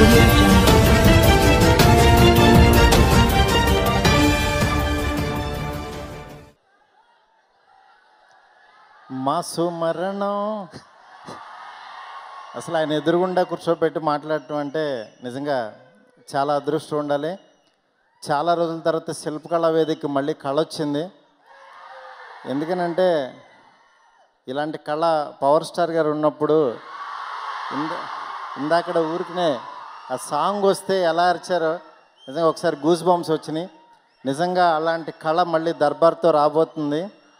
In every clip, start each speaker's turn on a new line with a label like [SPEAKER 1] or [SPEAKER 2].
[SPEAKER 1] audio jungle.
[SPEAKER 2] మా సుమరణం అసలు ఆయన ఎదురుగుండా కూర్చోబెట్టి మాట్లాడటం అంటే నిజంగా చాలా అదృష్టం ఉండాలి చాలా రోజుల తర్వాత శిల్పకళా వేదికకి మళ్ళీ కళ వచ్చింది ఎందుకనంటే ఇలాంటి కళ పవర్ స్టార్ గారు ఉన్నప్పుడు ఇంద ఇందాకడ ఊరికినే ఆ సాంగ్ వస్తే ఎలా అరిచారో నిజంగా ఒకసారి గూస్ బాంబ్స్ వచ్చినాయి నిజంగా అలాంటి కళ మళ్ళీ దర్బార్తో రాబోతుంది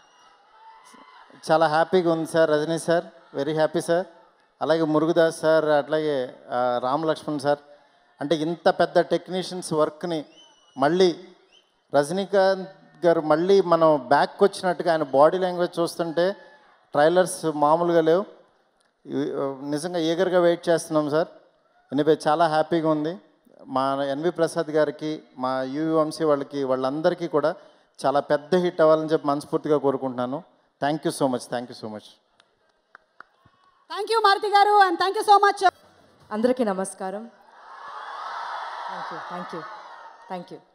[SPEAKER 2] చాలా హ్యాపీగా ఉంది sir Rajini sir very happy sir అలాగే మురుగుదాస్ సార్ అట్లాగే ఆ, రామ్ లక్ష్మణ్ సార్ అంటే ఇంత పెద్ద టెక్నీషియన్స్ వర్క్ని మళ్ళీ రజనీకాంత్ గారు మళ్ళీ మనం బ్యాక్ వచ్చినట్టుగా ఆయన బాడీ లాంగ్వేజ్ చూస్తుంటే ట్రైలర్స్ మామూలుగా లేవు ఇవి, ఆ, నిజంగా ఈగర్గా వెయిట్ చేస్తున్నాం సార్ ఎనివే చాలా హ్యాపీగా ఉంది మా ఎన్వి ప్రసాద్ గారికి మా యువి వంశీ వాళ్ళకి వాళ్ళందరికీ కూడా చాలా పెద్ద హిట్ అవ్వాలని చెప్పి మనస్ఫూర్తిగా కోరుకుంటున్నాను thank you so much thank you so much
[SPEAKER 3] thank you Maruti garu and thank you so much
[SPEAKER 4] అందరికీ నమస్కారం thank you thank you thank you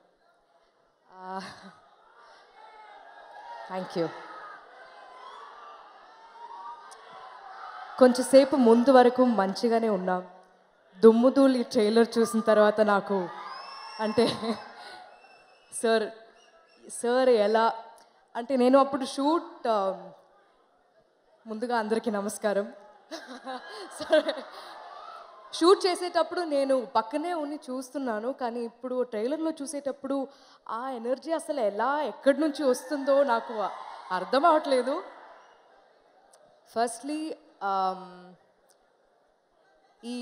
[SPEAKER 4] thank you కొంచెంసేపు ముందు వరకు మంచిగానే ఉన్నాం దుమ్ముదూలు ఈ ట్రైలర్ చూసిన తర్వాత నాకు అంటే సార్ సార్ ఎలా అంటే నేను అప్పుడు షూట్ ముందుగా అందరికీ నమస్కారం సరే షూట్ చేసేటప్పుడు నేను పక్కనే ఉండి చూస్తున్నాను కానీ ఇప్పుడు ట్రైలర్లో చూసేటప్పుడు ఆ ఎనర్జీ అసలు ఎలా ఎక్కడి నుంచి వస్తుందో నాకు అర్థం అవట్లేదు ఫస్ట్లీ ఈ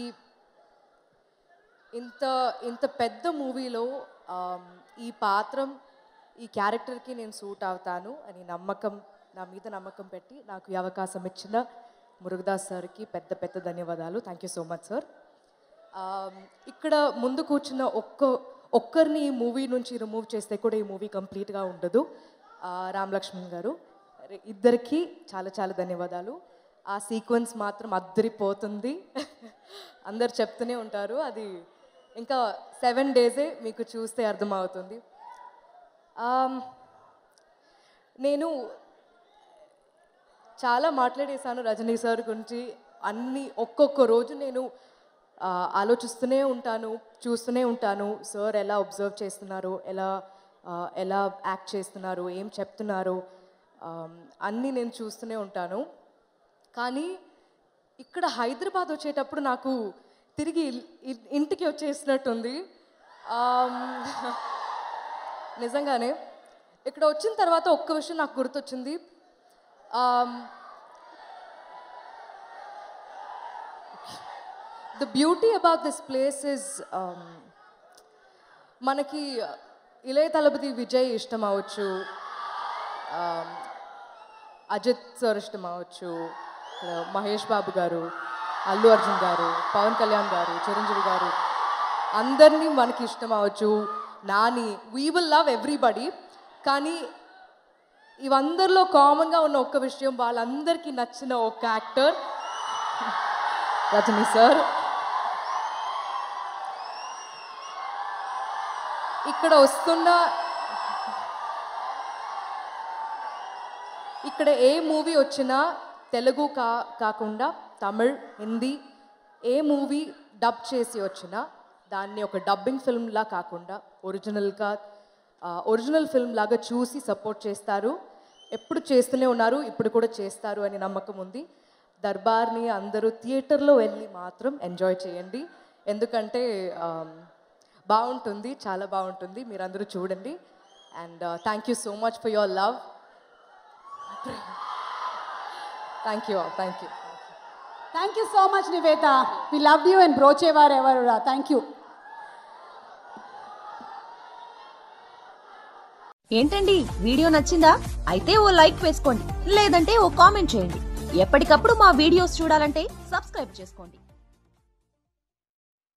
[SPEAKER 4] ఇంత ఇంత పెద్ద మూవీలో ఈ పాత్రం ఈ క్యారెక్టర్కి నేను సూట్ అవుతాను అని నమ్మకం నా మీద నమ్మకం పెట్టి నాకు ఈ అవకాశం ఇచ్చిన మురుగదాస్ సార్కి పెద్ద పెద్ద ధన్యవాదాలు thank you so much sir ఇక్కడ ముందు కూర్చున్న ఒక్క ఒక్కరిని ఈ మూవీ నుంచి రిమూవ్ చేస్తే కూడా ఈ మూవీ కంప్లీట్గా ఉండదు ఆ, రామ్ లక్ష్మణ్ గారు రే- ఇద్దరికి చాలా చాలా ధన్యవాదాలు ఆ సీక్వెన్స్ మాత్రం అద్దరిపోతుంది అందరు చెప్తూనే ఉంటారు అది ఇంకా సెవెన్ డేసే మీకు చూస్తే అర్థమవుతుంది ఆమ్, నేను చాలా మాట్లాడేశాను రజనీ సార్ గురించి అన్ని ఒక్కొక్క రోజు నేను ఆ, ఆలోచిస్తూనే ఉంటాను చూస్తూనే ఉంటాను సార్ ఎలా అబ్జర్వ్ చేస్తున్నారు ఎలా ఆ, ఎలా యాక్ట్ చేస్తున్నారు ఏం చెప్తున్నారు ఆమ్, అన్నీ నేను చూస్తూనే ఉంటాను కానీ ఇక్కడ హైదరాబాద్ వచ్చేటప్పుడు నాకు తిరిగి ఇల్- ఇ- ఇంటికి వచ్చేసినట్టుంది ఆమ్, నిజంగానే ఇక్కడ వచ్చిన తర్వాత ఒక్క విషయం నాకు గుర్తొచ్చింది the beauty about this place is మనకి ఇళయ తలపతి విజయ్ ఇష్టం అవ్వచ్చు um, అజిత్ సార్ ఇష్టం అవ్వచ్చు ఇక్కడ మహేష్ బాబు గారు అల్లు అర్జున్ గారు పవన్ కళ్యాణ్ గారు చిరంజీవి గారు అందరినీ మనకి ఇష్టం అవ్వచ్చు Nani we will love everybody కానీ ఇవందరిలో కామన్గా ఉన్న ఒక్క విషయం వాళ్ళందరికీ నచ్చిన ఒక యాక్టర్ రజనీ సార్ ఇక్కడ వస్తున్న ఇక్కడ ఏ మూవీ వచ్చినా తెలుగు కా కాకుండా తమిళ్ హిందీ ఏ మూవీ డబ్ చేసి వచ్చినా దాన్ని ఒక డబ్బింగ్ ఫిల్మ్లా కాకుండా ఒరిజినల్గా ఒరిజినల్ ఫిల్మ్ లాగా చూసి సపోర్ట్ చేస్తారు ఎప్పుడు చేస్తూనే ఉన్నారు ఇప్పుడు కూడా చేస్తారు అని నమ్మకం ఉంది దర్బార్ని అందరూ థియేటర్లో వెళ్ళి మాత్రం ఎంజాయ్ చేయండి ఎందుకంటే ఆమ్, బాగుంటుంది చాలా బాగుంటుంది మీరందరూ చూడండి and thank you so much for your love thank you thank you
[SPEAKER 3] thank you so much Nivetha we love you and Brochevaru Evaru thank you
[SPEAKER 5] ఏంటండి వీడియో నచ్చిందా అయితే ఓ లైక్ వేసుకోండి లేదంటే ఓ కామెంట్ చేయండి ఎప్పటికప్పుడు మా వీడియోస్ చూడాలంటే సబ్స్క్రైబ్ చేసుకోండి